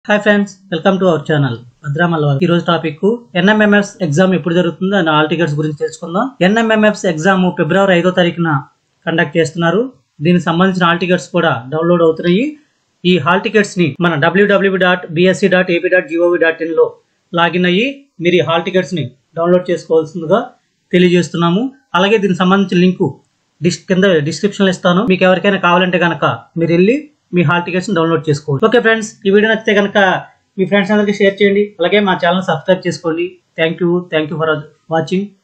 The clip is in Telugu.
hi friends welcome to our channel Bhadramalla ఈ రోజు టాపిక్ ఎన్ఎంఎంఎఫ్ ఎగ్జామ్ ఎప్పుడు జరుగుతుందో అండ్ ఆల్ టికెట్స్ గురించి తెలుసుకుందాం ఎన్ఎంఎంఎఫ్ ఎగ్జామ్ ఫిబ్రవరి ఐదో తారీఖున కండక్ట్ చేస్తున్నారు దీనికి సంబంధించిన హాల్ టికెట్స్ కూడా డౌన్లోడ్ అవుతున్నాయి ఈ హాల్ టికెట్స్ ని మన WW dot BSC dot AP dot GOV dot in లో లాగిన్ అయ్యి మీరు ఈ హాల్ టికెట్స్ ని డౌన్లోడ్ చేసుకోవాల్సిందిగా తెలియజేస్తున్నాము అలాగే దీనికి సంబంధించిన లింకు డిస్ కింద డిస్క్రిప్షన్ లో ఇస్తాను మీకు ఎవరికైనా కావాలంటే కనుక మీరు వెళ్ళి మీ హాల్ టికెట్స్ డౌన్లోడ్ చేసుకోవచ్చు ఓకే ఫ్రెండ్స్ ఈ వీడియో నచ్చితే కనుక మీ ఫ్రెండ్స్ అందరికీ షేర్ చేయండి అలాగే మా ఛానల్ సబ్స్క్రైబ్ చేసుకోండి thank you thank you for watching